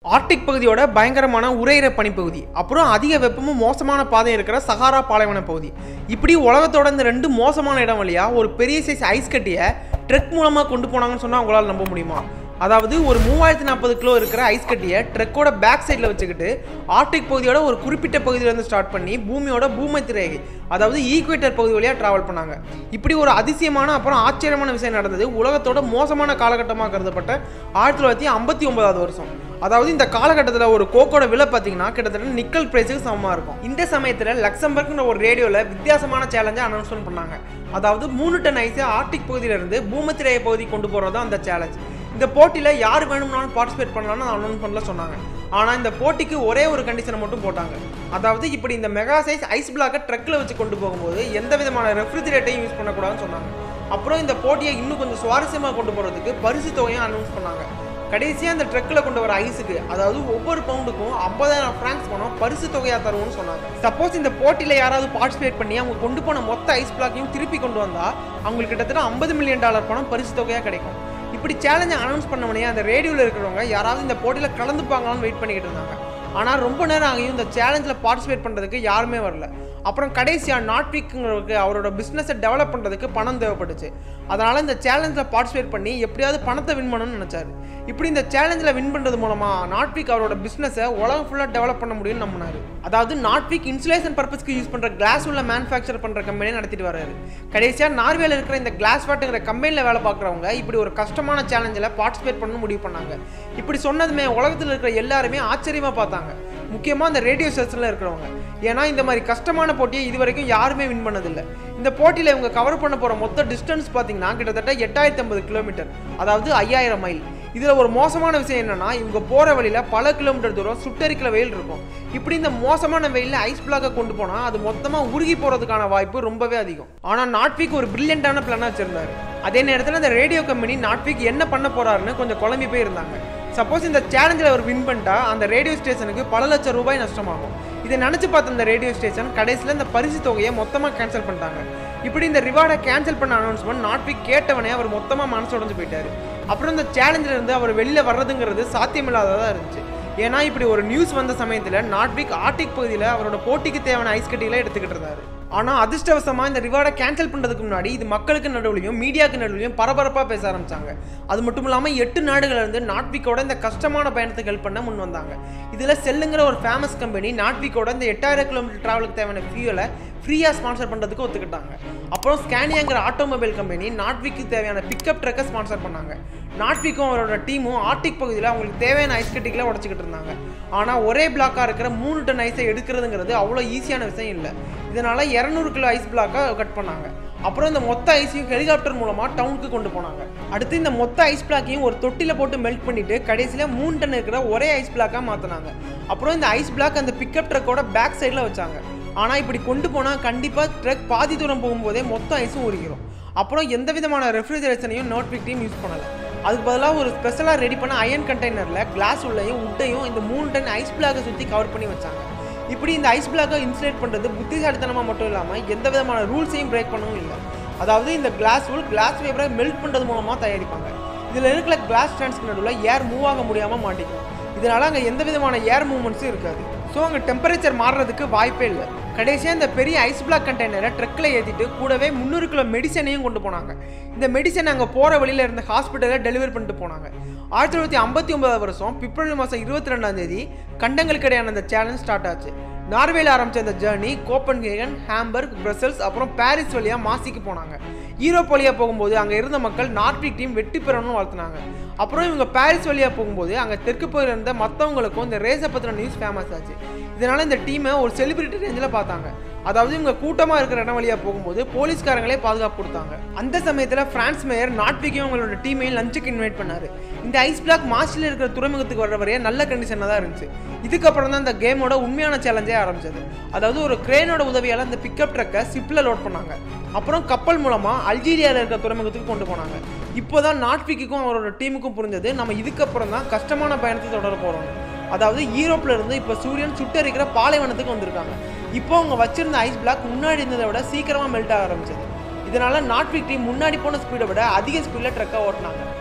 Arctic பகுதியோட பயங்கரமான உரையிற பனிப்பகுதி அப்புறம் அதிக வெப்பமும் மோசமான பாதை இருக்கிற சஹாரா பாலைவன பகுதி இப்படி உலகத்தோட இந்த ரெண்டு மோசமான இடம் வழியா ஒரு பெரிய சைஸ் ஐஸ் கட்டியை ட்ரெக் மூலமாக கொண்டு போனாங்கன்னு சொன்னால் உங்களால் நம்ப முடியுமா அதாவது ஒரு மூவாயிரத்தி நாற்பது கிலோ இருக்கிற ஐஸ் கட்டியை ட்ரெக்கோட பேக் சைடில் வச்சுக்கிட்டு ஆர்டிக் பகுதியோட ஒரு குறிப்பிட்ட பகுதியிலேருந்து ஸ்டார்ட் பண்ணி பூமியோட பூமத்திய ரேகை அதாவது ஈக்குவேட்டர் பகுதி வழியாக ட்ராவல் பண்ணாங்க இப்படி ஒரு அதிசயமான அப்புறம் ஆச்சரியமான விஷயம் நடந்தது உலகத்தோட மோசமான காலகட்டமாக கருதப்பட்ட ஆயிரத்தி தொள்ளாயிரத்தி ஐம்பத்தி ஒன்பதாவது வருஷம் அதாவது இந்த காலகட்டத்தில் ஒரு கோக்கோட விலை பார்த்தீங்கன்னா கிட்டத்தட்ட நிக்கல் பிரைஸுக்கு சமமாக இருக்கும் இந்த சமயத்தில் லக்சம்பர்க்னு ஒரு ரேடியோவில் வித்தியாசமான சேலஞ்சை அனௌன்ஸ்மெண்ட் பண்ணாங்க அதாவது மூணு டன் ஐஸை ஆர்டிக் பகுதியிலிருந்து பூமத்திரேய பகுதி கொண்டு போகிறது தான் அந்த சேலஞ்ச் இந்த போட்டியில் யார் வேணும்னாலும் பார்ட்டிசிபேட் பண்ணலாம்னு அனௌன்ஸ்மெண்ட்டில் சொன்னாங்க ஆனால் இந்த போட்டிக்கு ஒரே ஒரு கண்டிஷனை மட்டும் போட்டாங்க அதாவது இப்படி இந்த மெகா சைஸ் ஐஸ் பிளாக்கை ட்ரக்கில் வச்சு கொண்டு போகும்போது எந்த விதமான ரெஃப்ரிஜிரேட்டையும் யூஸ் பண்ணக்கூடாதுன்னு சொன்னாங்க அப்புறம் இந்த போட்டியை இன்னும் கொஞ்சம் சுவாரஸ்யமாக கொண்டு போகிறதுக்கு பரிசு தொகையும் அனௌன்ஸ் பண்ணாங்க கடைசியாக அந்த ட்ரக்கில் கொண்டு வர ஐஸுக்கு அதாவது ஒவ்வொரு பவுண்டுக்கும் ஐம்பதாயிரம் ஃப்ராங்க்ஸ் பணம் பரிசு தொகையாக தருவோம்னு சொன்னாங்க சப்போஸ் இந்த போட்டியில் யாராவது பார்ட்டிசிபேட் பண்ணி அவங்க கொண்டு போன மொத்த ஐஸ் பிளாக்கையும் திருப்பி கொண்டு வந்தால் அவங்களுக்கு கிட்டத்தட்ட ஐம்பது மில்லியன் டாலர் பணம் பரிசு தொகையாக கிடைக்கும் இப்படி சேலஞ்சை அனௌன்ஸ் பண்ணவனே அந்த ரேடியோவில் இருக்கிறவங்க யாராவது இந்த போட்டியில் கலந்துப்பாங்களான்னு வெயிட் பண்ணிக்கிட்டு இருந்தாங்க ஆனால் ரொம்ப நேரம் ஆகியும் இந்த சேலஞ்சில் பார்ட்டிசிபேட் பண்ணுறதுக்கு யாருமே வரல அப்புறம் கடைசியாக நாட்வீக்குங்கிறவருக்கு அவரோட பிஸ்னஸை டெவலப் பண்ணுறதுக்கு பணம் தேவைப்பட்டுச்சு அதனால் இந்த சேலஞ்சில் பார்ட்டிசிபேட் பண்ணி எப்படியாவது பணத்தை வின் பண்ணணும்னு நினச்சாரு இப்படி இந்த சேலஞ்சில் வின் பண்ணுறது மூலமாக நாட்வீக் அவரோட பிஸ்னஸை உலகம் ஃபுல்லாக டெவலப் பண்ண முடியும்னு நம்பினாரு அதாவது நாட்வீக் இன்சுலேஷன் பர்பஸ்க்கு யூஸ் பண்ணுற கிளாஸ் உள்ள மேனுஃபேக்சர் பண்ணுற கம்பெனியை நடத்திட்டு வர்றாரு கடைசியாக நார்வேல இருக்கிற இந்த கிளாஸ் வாட்டுங்கிற கம்பெனியில் வேலை பார்க்குறவங்க இப்படி ஒரு கஷ்டமான சேலஞ்சில் பார்ட்டிசிபேட் பண்ண முடிவு பண்ணாங்க இப்படி சொன்னதுமே உலகத்தில் இருக்கிற எல்லாருமே ஆச்சரியமாக பார்த்தாங்க முக்கியமாக இந்த ரேடியோ ஸ்டேஷனில் இருக்கிறவங்க ஏன்னா இந்த மாதிரி கஷ்டமான போட்டியை இது வரைக்கும் யாருமே வின் பண்ணதில்லை இந்த போட்டியில் இவங்க கவர் பண்ண போகிற மொத்த டிஸ்டன்ஸ் பார்த்தீங்கன்னா கிட்டத்தட்ட எட்டாயிரத்தி ஐம்பது கிலோமீட்டர் அதாவது ஐயாயிரம் மைல் இதில் ஒரு மோசமான விஷயம் என்னன்னா இவங்க போகிற வழியில் பல கிலோமீட்டர் தூரம் சுட்டரிக்கிற வெயில் இருக்கும் இப்படி இந்த மோசமான வெயிலில் ஐஸ் பிளாக்கை கொண்டு போனால் அது மொத்தமாக உருகி போகிறதுக்கான வாய்ப்பு ரொம்பவே அதிகம் ஆனால் நாட்வீக் ஒரு பிரில்லியண்டான பிளானாக வச்சிருந்தாரு அதே நேரத்தில் இந்த ரேடியோ கம்பெனி நாட்வீக் என்ன பண்ண போறாருன்னு கொஞ்சம் குழம்பி போய் இருந்தாங்க சப்போஸ் இந்த சேலஞ்சில் அவர் வின் பண்ணிட்டா அந்த ரேடியோ ஸ்டேஷனுக்கு பல லட்சம் ரூபாய் நஷ்டமாகும் இதை நினச்சி பார்த்த இந்த ரேடியோ ஸ்டேஷன் கடைசியில் இந்த பரிசு தொகையை மொத்தமாக கேன்சல் பண்ணிட்டாங்க இப்படி இந்த ரிவார்டை கேன்சல் பண்ண அனௌன்ஸ்மெண்ட் நாட்வீக் கேட்டவனே அவர் மொத்தமாக மனசு உடஞ்சு போயிட்டாரு அப்புறம் இந்த சேலஞ்சில் இருந்து அவர் வெளியில் வர்றதுங்கிறது சாத்தியமில்லாததாக இருந்துச்சு ஏன்னா இப்படி ஒரு நியூஸ் வந்த சமயத்தில் நாட்வீக் ஆர்டிக் பகுதியில் அவரோட போட்டிக்கு தேவையான ஐஸ் கட்டிகளை எடுத்துக்கிட்டு இருந்தாரு ஆனால் அதிர்ஷ்டவசமாக இந்த ரிவார்டை கேன்சல் பண்ணுறதுக்கு முன்னாடி இது மக்களுக்கு நடுவுலையும் மீடியாவுக்கு நடுவுலையும் பரபரப்பாக பேச ஆரம்பிச்சாங்க அது மட்டும் இல்லாமல் எட்டு நாடுகள்ல இருந்து நாட்வீக்கோட இந்த கஷ்டமான பயணத்துக்கு ஹெல்ப் பண்ண முன் வந்தாங்க இதில் செல்லுங்கிற ஒரு ஃபேமஸ் கம்பெனி நாட்வீக்கோட இந்த எட்டாயிரம் கிலோமீட்டர் ட்ராவலுக்கு தேவையான ஃபியூலை ஃப்ரீயாக ஸ்பான்சர் பண்ணுறதுக்கு ஒத்துக்கிட்டாங்க அப்புறம் ஸ்கேனியாங்கிற ஆட்டோமொபைல் கம்பெனி நாட்வீக்கு தேவையான பிக்கப் ட்ரக்கை ஸ்பான்சர் பண்ணாங்க நாட்வீக்கும் அவரோட டீமும் ஆர்டிக் பகுதியில் அவங்களுக்கு தேவையான ஐஸ் கட்டிகளை உடச்சிக்கிட்டு இருந்தாங்க ஆனால் ஒரே பிளாக்காக இருக்கிற மூணு டன் ஐஸை எடுக்கிறதுங்கிறது அவ்வளோ ஈஸியான விஷயம் இல்லை இதனால இரநூறு கிலோ ஐஸ் பிளாக்காக கட் பண்ணாங்க அப்புறம் இந்த மொத்த ஐஸையும் ஹெலிகாப்டர் மூலமாக டவுனுக்கு கொண்டு போனாங்க அடுத்து இந்த மொத்த ஐஸ் பிளாக்கையும் ஒரு தொட்டியில் போட்டு மெல்ட் பண்ணிட்டு கடைசியில் மூணு டன் இருக்கிற ஒரே ஐஸ் பிளாக்காக மாற்றினாங்க அப்புறம் இந்த ஐஸ் பிளாக் அந்த பிக்கப் ட்ரக்கோட பேக் சைடில் வச்சாங்க ஆனால் இப்படி கொண்டு போனால் கண்டிப்பாக ட்ரக் பாதி தூரம் போகும்போதே மொத்த ஐஸும் உருகிரும் அப்புறம் எந்த விதமான ரெஃப்ரிஜரேஷனையும் நோட் பிக்டையும் யூஸ் பண்ணலை அதுக்கு பதிலாக ஒரு ஸ்பெஷலாக ரெடி பண்ண அயன் கண்டெய்னரில் கிளாஸ் உள்ளையும் உட்டையும் இந்த மூணு டன் ஐஸ் பிளாக்கை சுற்றி கவர் பண்ணி வச்சாங்க இப்படி இந்த ஐஸ் பிளாக்கை இன்சுலேட் பண்ணுறது புத்திசாலித்தனமாக மட்டும் இல்லாமல் எந்த விதமான ரூல்ஸையும் பிரேக் பண்ணவும் இல்லை அதாவது இந்த கிளாஸ் ரூல் கிளாஸ் பேப்பரை மெல்ட் பண்ணுறது மூலமாக தயாரிப்பாங்க இதில் இருக்கிற கிளாஸ் ஸ்டாண்ட்ஸ்க்கு நடுவில் ஏர் மூவ் ஆக முடியாமல் மாட்டிக்கும் இதனால அங்கே எந்த விதமான ஏர் மூவ்மெண்ட்ஸும் இருக்காது ஸோ அங்கே டெம்பரேச்சர் மாறுறதுக்கு வாய்ப்பே இல்லை கடைசியாக இந்த பெரிய ஐஸ் பிளாக் கண்டெய்னரை ட்ரக்கில் ஏற்றிட்டு கூடவே முந்நூறு கிலோ மெடிசனையும் கொண்டு போனாங்க இந்த மெடிசன் அங்கே போகிற வழியில் இருந்த ஹாஸ்பிட்டலில் டெலிவரி பண்ணிட்டு போனாங்க ஆயிரத்தி தொள்ளாயிரத்தி ஐம்பத்தி ஒன்பதாவது வருஷம் பிப்ரவரி மாதம் இருபத்தி ரெண்டாம் தேதி கண்டங்களுக்கு இடையான அந்த சேலஞ்ச் ஸ்டார்ட் ஆச்சு நார்வேல ஆரம்பிச்ச இந்த ஜேர்னி கோப்பன்ஹேகன் ஹாம்பர்க் பிரசல்ஸ் அப்புறம் பாரிஸ் வழியாக மாசிக்கு போனாங்க யூரோப் வழியாக போகும்போது அங்கே இருந்த மக்கள் நார்டிக் டீம் வெற்றி பெறணும்னு வாழ்த்துனாங்க அப்புறம் இவங்க பாரிஸ் வழியாக போகும்போது அங்கே தெற்கு பகுதியில் இருந்த மற்றவங்களுக்கும் இந்த ரேஸை பற்றின நியூஸ் ஃபேமஸ் ஆச்சு இதனால இந்த டீமை ஒரு செலிபிரிட்டி ரேஞ்சில் பார்த்தாங்க அதாவது இவங்க கூட்டமாக இருக்கிற இடம் வழியாக போகும்போது போலீஸ்காரங்களே பாதுகாப்பு கொடுத்தாங்க அந்த சமயத்தில் பிரான்ஸ் மேயர் நாட்விக்கையும் அவங்களோட டீமையும் லஞ்சுக்கு இன்வைட் பண்ணாரு இந்த ஐஸ் பிளாக் மார்ச்சில் இருக்கிற துறைமுகத்துக்கு வர்ற வரைய நல்ல கண்டிஷனாக தான் இருந்துச்சு இதுக்கப்புறம் தான் இந்த கேமோட உண்மையான சேலஞ்சே ஆரம்பிச்சது அதாவது ஒரு கிரேனோட உதவியால் அந்த பிக்கப் ட்ரக்கை ஷிப்பில் லோட் பண்ணாங்க அப்புறம் கப்பல் மூலமாக அல்ஜீரியாவில் இருக்கிற துறைமுகத்துக்கு கொண்டு போனாங்க இப்போதான் நாட்விக்கும் அவரோட டீமுக்கும் புரிஞ்சது நம்ம இதுக்கப்புறம் தான் கஷ்டமான பயணத்தை தொடர போகிறோம் அதாவது யூரோப்ல இருந்து இப்போ சூரியன் சுட்டரிக்கிற பாலைவனத்துக்கு வந்திருக்காங்க இப்போ அவங்க வச்சிருந்த ஐஸ் பிளாக் முன்னாடி இருந்ததை விட சீக்கிரமாக மெல்ட் ஆக ஆரம்பிச்சது இதனால நாட்விக் டீம் முன்னாடி போன ஸ்பீடை விட அதிக ஸ்பீடில் ட்ரக்கை ஓட்டினாங்க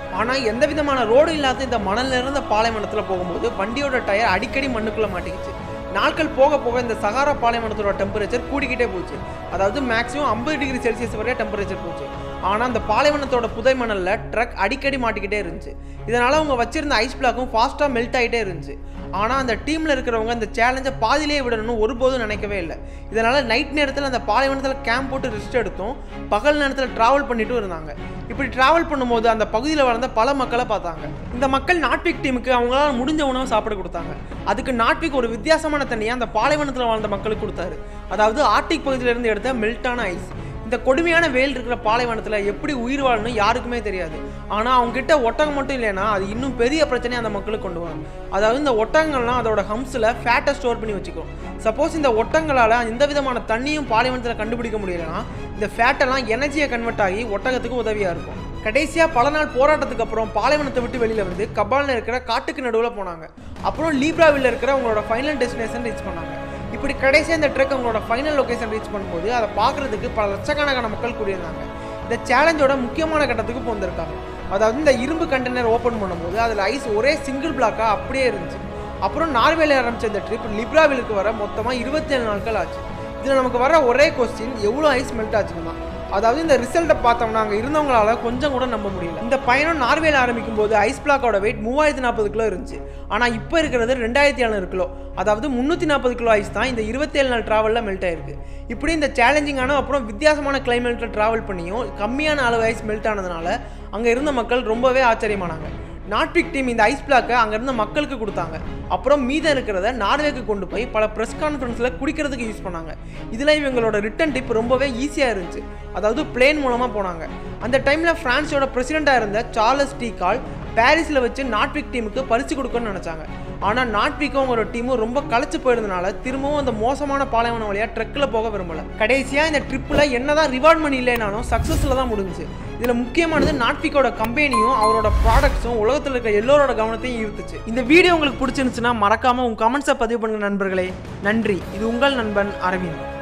ஆனால் எந்த விதமான ரோடு இல்லாத இந்த மணல் நிறைந்த பாலைவனத்தில் போகும்போது வண்டியோட டயர் அடிக்கடி மண்ணுக்குள்ளே மாட்டிக்கிச்சு நாட்கள் போக போக இந்த சகாரா பாலைவனத்தோட டெம்பரேச்சர் கூடிக்கிட்டே போச்சு அதாவது மேக்ஸிமம் ஐம்பது டிகிரி செல்சியஸ் வரை டெம்பரேச்சர் போச்சு ஆனால் அந்த பாலைவனத்தோட புதை மணலில் ட்ரக் அடிக்கடி மாட்டிக்கிட்டே இருந்துச்சு இதனால் அவங்க வச்சிருந்த ஐஸ் பிளாக்கும் ஃபாஸ்ட்டாக மெல்ட் ஆகிட்டே இருந்துச்சு ஆனால் அந்த டீமில் இருக்கிறவங்க அந்த சேலஞ்சை பாதியிலே விடணும்னு ஒருபோதும் நினைக்கவே இல்லை இதனால் நைட் நேரத்தில் அந்த பாலைவனத்தில் கேம்ப் போட்டு ரெஸ்ட் எடுத்தும் பகல் நேரத்தில் ட்ராவல் பண்ணிட்டும் இருந்தாங்க இப்படி ட்ராவல் பண்ணும்போது அந்த பகுதியில் வளர்ந்த பல மக்களை பார்த்தாங்க இந்த மக்கள் நாட்விக் டீமுக்கு அவங்களால முடிஞ்ச உணவு சாப்பிட கொடுத்தாங்க அதுக்கு நாட்விக் ஒரு வித்தியாசமான தண்ணியை அந்த பாலைவனத்தில் வாழ்ந்த மக்களுக்கு கொடுத்தாரு அதாவது ஆர்டிக் பகுதியிலிருந்து எடுத்த மெல்ட்டான ஐஸ் இந்த கொடுமையான வெயில் இருக்கிற பாலைவனத்தில் எப்படி உயிர் வாழணும் யாருக்குமே தெரியாது ஆனால் அவங்க கிட்ட ஒட்டகம் மட்டும் இல்லைன்னா அது இன்னும் பெரிய பிரச்சனையை அந்த மக்களுக்கு கொண்டு வரும் அதாவது இந்த ஒட்டகங்கள்லாம் அதோட ஹம்ஸில் ஃபேட்டை ஸ்டோர் பண்ணி வச்சுக்கும் சப்போஸ் இந்த ஒட்டங்களால் எந்த விதமான தண்ணியும் பாலைவனத்தில் கண்டுபிடிக்க முடியலன்னா இந்த ஃபேட்டெல்லாம் எனர்ஜியை கன்வெர்ட் ஆகி ஒட்டகத்துக்கு உதவியாக இருக்கும் கடைசியாக பல நாள் போராட்டத்துக்கு அப்புறம் பாலைவனத்தை விட்டு வெளியில் வந்து கபாலில் இருக்கிற காட்டுக்கு நடுவில் போனாங்க அப்புறம் லீப்ராவில் இருக்கிற அவங்களோட ஃபைனல் டெஸ்டினேஷன் ரீச் பண்ணாங்க இப்படி கடைசியாக இந்த ட்ரெக் அவங்களோட ஃபைனல் லொகேஷன் ரீச் பண்ணும்போது அதை பார்க்குறதுக்கு பல லட்சக்கணக்கான மக்கள் கூடியிருந்தாங்க இந்த சேலஞ்சோட முக்கியமான கட்டத்துக்கு இப்போ வந்திருக்காங்க அதாவது இந்த இரும்பு கண்டெய்னர் ஓப்பன் பண்ணும்போது அதில் ஐஸ் ஒரே சிங்கிள் பிளாக்காக அப்படியே இருந்துச்சு அப்புறம் நார்வேல ஆரம்பித்த இந்த ட்ரிப் லிப்ராவிலுக்கு வர மொத்தமாக இருபத்தி ஏழு நாட்கள் ஆச்சு இதில் நமக்கு வர ஒரே கொஸ்டின் எவ்வளோ ஐஸ் மெல்ட் ஆச்சுன்னு தான் அதாவது இந்த ரிசல்ட்டை பார்த்தோம்னா அங்கே இருந்தவங்களால கொஞ்சம் கூட நம்ப முடியல இந்த பயணம் நார்வேல ஆரம்பிக்கும் போது ஐஸ் பிளாக்கோட வெயிட் மூவாயிரத்தி நாற்பது கிலோ இருந்துச்சு ஆனால் இப்போ இருக்கிறது ரெண்டாயிரத்தி எழுநூறு கிலோ அதாவது முந்நூற்றி நாற்பது கிலோ ஐஸ் தான் இந்த இருபத்தேழு நாள் ட்ராவலில் மெல்ட் ஆயிருக்கு இப்படி இந்த சேலஞ்சிங்கான அப்புறம் வித்தியாசமான கிளைமேட்டில் ட்ராவல் பண்ணியும் கம்மியான அளவு ஐஸ் மெல்ட் ஆனதுனால அங்கே இருந்த மக்கள் ரொம்பவே ஆச்சரியமானாங்க நாட்விக் டீம் இந்த ஐஸ் பிளாக்கை அங்கேருந்த மக்களுக்கு கொடுத்தாங்க அப்புறம் மீதம் இருக்கிறத நார்வேக்கு கொண்டு போய் பல ப்ரெஸ் கான்ஃபரன்ஸில் குடிக்கிறதுக்கு யூஸ் பண்ணாங்க இதில் இவங்களோட ரிட்டன் டிப் ரொம்பவே ஈஸியாக இருந்துச்சு அதாவது பிளேன் மூலமாக போனாங்க அந்த டைமில் ஃப்ரான்ஸோட பிரசிடெண்ட்டாக இருந்த சார்லஸ் டி கால் பாரிஸில் வச்சு நாட்விக் டீமுக்கு பரிசு கொடுக்கணும்னு நினச்சாங்க ஆனால் நாட்விக்கும் அவங்களோட டீமும் ரொம்ப களைச்சு போயிருந்தனால திரும்பவும் அந்த மோசமான பாலைவனம் வழியாக ட்ரெக்கில் போக விரும்பல கடைசியாக இந்த ட்ரிப்பில் என்னதான் ரிவார்ட் மணி இல்லைனாலும் சக்ஸஸில் தான் முடிஞ்சுச்சு இதில் முக்கியமானது நாட்விக்கோட கம்பெனியும் அவரோட ப்ராடக்ட்ஸும் உலகத்தில் இருக்க எல்லோரோட கவனத்தையும் ஈர்த்துச்சு இந்த வீடியோ உங்களுக்கு பிடிச்சிருந்துச்சுன்னா மறக்காமல் உங்கள் கமெண்ட்ஸை பதிவு பண்ணுங்க நண்பர்களே நன்றி இது உங்கள் நண்பன் அரவிந்த்